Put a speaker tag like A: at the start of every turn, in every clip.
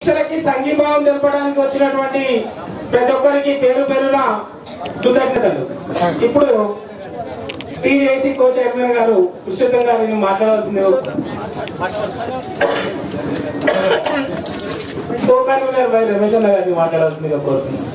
A: దీక్షలకి సంఘీభావం తెలపడానికి వచ్చినటువంటి ప్రతి ఒక్కరికి పేరు పేరున కృతజ్ఞతలు ఇప్పుడు టీజేసీ కో చైర్మన్ గారు పురుషోత్తం గారిని మాట్లాడాల్సింది కో కన్వీనర్ బై రమేష్ అన్న గారిని మాట్లాడాల్సిందిగా కోరుతున్నాను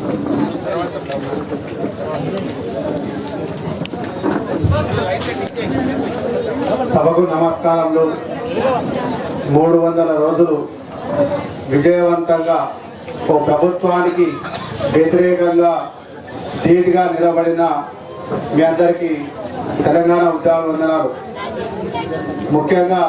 B: సభకు నమస్కారములు మూడు వందల రోజులు విజయవంతంగా ఓ ప్రభుత్వానికి వ్యతిరేకంగా ధీటుగా నిలబడిన మీ అందరికీ తెలంగాణ ఉద్యోగ వందనాలు ముఖ్యంగా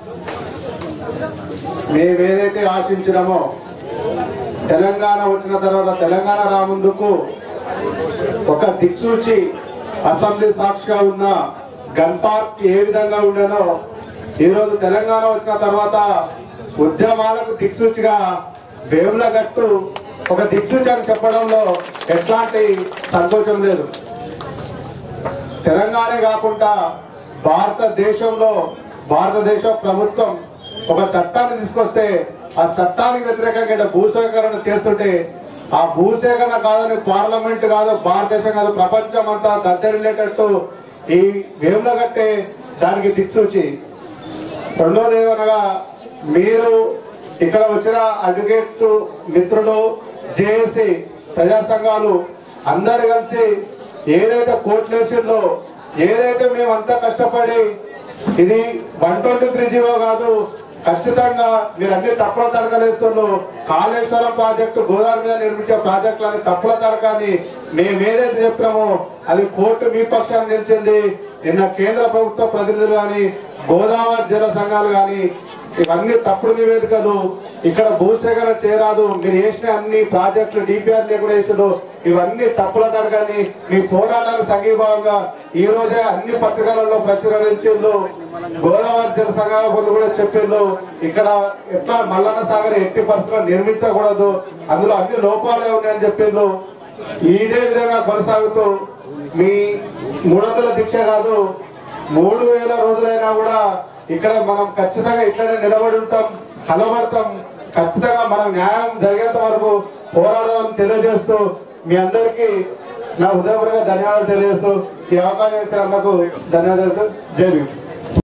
B: మేమేదైతే ఆశించినామో తెలంగాణ వచ్చిన తర్వాత తెలంగాణ రాముందుకు ఒక దిక్సూచి అసెంబ్లీ సాక్షిగా ఉన్న గన్ పార్క్ ఏ విధంగా ఉండనో ఈరోజు తెలంగాణ వచ్చిన తర్వాత ఉద్యమాలకు దిక్సూచిగా వేముల గట్టు ఒక దిక్సూచి అని చెప్పడంలో ఎట్లాంటి సంకోచం లేదు తెలంగాణ కాకుండా భారతదేశంలో భారతదేశ ప్రభుత్వం ఒక చట్టాన్ని తీసుకొస్తే ఆ చట్టానికి వ్యతిరేకంగా ఇక్కడ భూసేకరణ చేస్తుంటే ఆ భూసేకరణ కాదని పార్లమెంట్ కాదు భారతదేశం కాదు ప్రపంచం అంతా దద్దరిల్లేటట్టు ఈ వేముల కట్టే దానికి దిక్సూచి రెండోది ఏమనగా మీరు ఇక్కడ వచ్చిన అడ్వకేట్ మిత్రులు జేఏసీ ప్రజా సంఘాలు అందరు కలిసి ఏదైతే కోర్టులు వేసిందో ఏదైతే మేమంతా కష్టపడి ఇది వన్ ట్వంటీ త్రీ జీవో కాదు ఖచ్చితంగా మీరు అన్ని తప్పుల తడకలేస్తున్నారు కాళేశ్వరం ప్రాజెక్టు గోదావరి మీద నిర్మించే ప్రాజెక్టులని తప్పుల తడకని మేము ఏదైతే చెప్పినామో అది కోర్టు మీ పక్షాన్ని నిలిచింది నిన్న కేంద్ర ప్రభుత్వ ప్రతినిధులు కానీ గోదావరి జల సంఘాలు కానీ ఇవన్నీ తప్పుడు నివేదికలు ఇక్కడ భూసేకరణ చేయరాదు మీరు చేసిన అన్ని ప్రాజెక్టులు డిపిఆర్ లేకుండా వేసారు ఇవన్నీ తప్పుల తరగని మీ పోరాటాలకు సంఘీభావంగా ఈ రోజే అన్ని పత్రికలలో ప్రచురించిండ్రు గోదావరి జల సంఘాల వాళ్ళు కూడా చెప్పిండ్రు ఇక్కడ ఎట్లా మల్లన్న సాగర్ ఎట్టి పరిస్థితుల్లో నిర్మించకూడదు అందులో అన్ని లోపాలే ఉన్నాయని చెప్పిండ్రు ఇదే విధంగా కొనసాగుతూ మీ మూడు వందల దీక్ష కాదు మూడు వేల రోజులైనా కూడా ఇక్కడ మనం ఖచ్చితంగా ఇట్లనే నిలబడి ఉంటాం కలబడతాం ఖచ్చితంగా మనం న్యాయం జరిగేంత వరకు పోరాడదామని తెలియజేస్తూ మీ అందరికీ నా హృదయపూర్వక ధన్యవాదాలు తెలియజేస్తూ ఈ అవకాశం ఇచ్చినందుకు ధన్యవాదాలు జై భీమ్